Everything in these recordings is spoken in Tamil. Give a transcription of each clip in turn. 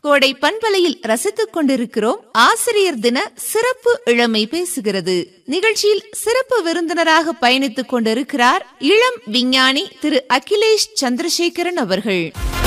கோடை பண்பலையில் ரசித்துக் கொண்டிருக்கிறோம் ஆசிரியர் தின சிறப்பு இளமை பேசுகிறது நிகழ்ச்சியில் சிறப்பு விருந்தினராக பயணித்துக் கொண்டிருக்கிறார் இளம் விஞ்ஞானி திரு அகிலேஷ் சந்திரசேகரன் அவர்கள்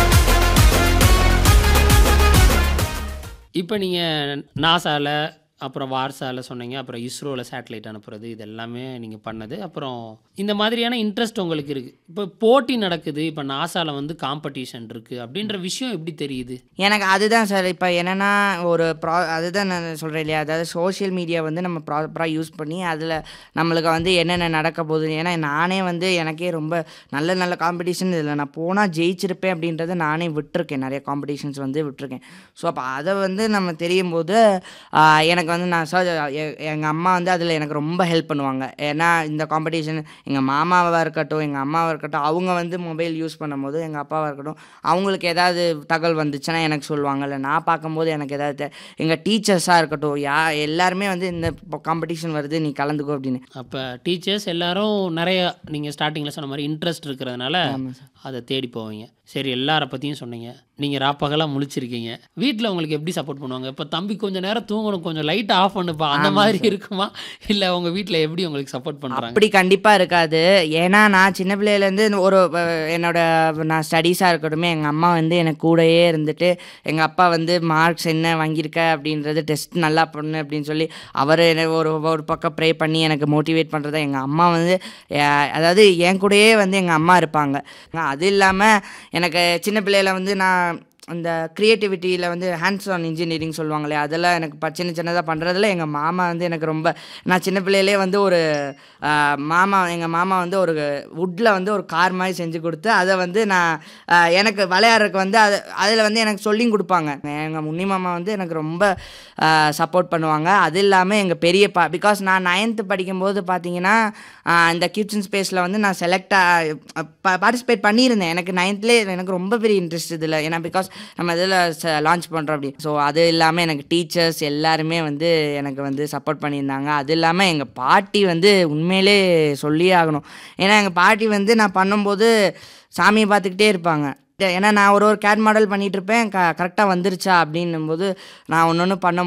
இப்போ நீங்கள் நாசாவில் அப்புறம் வார்சாவில் சொன்னீங்க அப்புறம் இஸ்ரோவில் சேட்டலைட் அனுப்புறது இது எல்லாமே நீங்கள் பண்ணது அப்புறம் இந்த மாதிரியான இன்ட்ரெஸ்ட் உங்களுக்கு இருக்குது இப்போ போட்டி நடக்குது இப்போ நாசாவில் வந்து காம்படிஷன் இருக்குது அப்படின்ற விஷயம் எப்படி தெரியுது எனக்கு அதுதான் சார் இப்போ என்னென்னா ஒரு ப்ரா அதுதான் நான் சொல்கிறேன் இல்லையா அதாவது சோஷியல் மீடியா வந்து நம்ம ப்ராப்பராக யூஸ் பண்ணி அதில் நம்மளுக்கு வந்து என்னென்ன நடக்க போகுது ஏன்னா நானே வந்து எனக்கே ரொம்ப நல்ல நல்ல காம்படிஷன் இதில் நான் போனால் ஜெயிச்சிருப்பேன் அப்படின்றத நானே விட்டுருக்கேன் நிறைய காம்படிஷன்ஸ் வந்து விட்டுருக்கேன் ஸோ அப்போ அதை வந்து நம்ம தெரியும் போது ஆஹ், எனக்கு வந்து நான் சார் எங்கள் அம்மா வந்து அதில் எனக்கு ரொம்ப ஹெல்ப் பண்ணுவாங்க ஏன்னா இந்த காம்படிஷன் எங்கள் மாமாவாக இருக்கட்டும் எங்கள் அம்மாவாக இருக்கட்டும் அவங்க வந்து மொபைல் யூஸ் பண்ணும்போது எங்கள் அப்பாவாக இருக்கட்டும் அவங்களுக்கு ஏதாவது தகவல் வந்துச்சுன்னா எனக்கு சொல்லுவாங்கல்ல நான் பார்க்கும்போது எனக்கு ஏதாவது எங்கள் டீச்சர்ஸாக இருக்கட்டும் யா எல்லாருமே வந்து இந்த காம்படிஷன் வருது நீ கலந்துக்கோ அப்படின்னு அப்போ டீச்சர்ஸ் எல்லாரும் நிறைய நீங்கள் ஸ்டார்டிங்கில் சொன்ன மாதிரி இன்ட்ரெஸ்ட் இருக்கிறதுனால அதை தேடி போவீங்க சரி எல்லார பற்றியும் சொன்னீங்க நீங்கள் ராப்பகலாக முழிச்சிருக்கீங்க வீட்டில் உங்களுக்கு எப்படி சப்போர்ட் பண்ணுவாங்க இப்போ தம்பி கொஞ்சம் நேரம் தூங்கணும் கொஞ்சம் லைட் ஆஃப் பண்ணுப்பா அந்த மாதிரி இருக்குமா இல்லை உங்கள் வீட்டில் எப்படி உங்களுக்கு சப்போர்ட் பண்ணுறாங்க அப்படி கண்டிப்பாக இருக்காது ஏன்னா நான் சின்ன பிள்ளையிலேருந்து ஒரு அஹ், என்னோட நான் ஸ்டடீஸாக இருக்கட்டும் எங்கள் அம்மா வந்து எனக்கு கூடயே இருந்துட்டு எங்கள் அப்பா வந்து மார்க்ஸ் என்ன வாங்கியிருக்க அப்படின்றது டெஸ்ட் நல்லா பண்ணு அப்படின்னு சொல்லி அவர் ஒரு ஒரு பக்கம் ப்ரே பண்ணி எனக்கு மோட்டிவேட் பண்ணுறத எங்கள் அம்மா வந்து அஹ், அதாவது என் கூடயே வந்து எங்கள் அம்மா இருப்பாங்க அது இல்லாமல் எனக்கு சின்ன பிள்ளையில வந்து நான் அந்த க்ரியேட்டிவிட்டியில் வந்து ஹேண்ட்ஸ் ஆன் இன்ஜினியரிங் சொல்லுவாங்களே அதெல்லாம் எனக்கு ப- சின்ன சின்னதாக பண்ணுறதுல எங்கள் மாமா வந்து எனக்கு ரொம்ப நான் சின்ன பிள்ளையிலே வந்து ஒரு ஆஹ், மாமா எங்கள் மாமா வந்து ஒரு வுட்டில் வந்து ஒரு கார் மாதிரி செஞ்சு கொடுத்து அதை வந்து நான் ஆஹ், எனக்கு விளையாடுறதுக்கு வந்து அது அதில் வந்து எனக்கு சொல்லியும் கொடுப்பாங்க எங்கள் முன்னி மாமா வந்து எனக்கு ரொம்ப சப்போர்ட் பண்ணுவாங்க அது இல்லாமல் எங்கள் பெரியப்பா பிகாஸ் நான் நைன்த்து படிக்கும்போது பார்த்தீங்கன்னா ஆஹ், இந்த கிச்சன் ஸ்பேஸில் வந்து நான் செலக்டாக பார்ட்டிசிபேட் பண்ணியிருந்தேன் எனக்கு நைன்த்லேயே எனக்கு ரொம்ப பெரிய இன்ட்ரெஸ்ட் இதில் ஏன்னா பிகாஸ் நம்ம இதில் லான்ச் பண்ணுறோம் அப்படி ஸோ அது இல்லாமல் எனக்கு டீச்சர்ஸ் எல்லாருமே வந்து எனக்கு வந்து சப்போர்ட் பண்ணியிருந்தாங்க அது இல்லாமல் எங்கள் பாட்டி வந்து உண்மையிலே சொல்லியே ஆகணும் ஏன்னா எங்கள் பாட்டி வந்து நான் பண்ணும்போது சாமியை பார்த்துக்கிட்டே இருப்பாங்க ஏன்னா நான் ஒரு ஒரு கேட் மாடல் பண்ணிட்டு இருப்பேன் க கரெக்டாக வந்துருச்சா அப்படின்னும் போது நான் ஒன்று ஒன்று பண்ணும்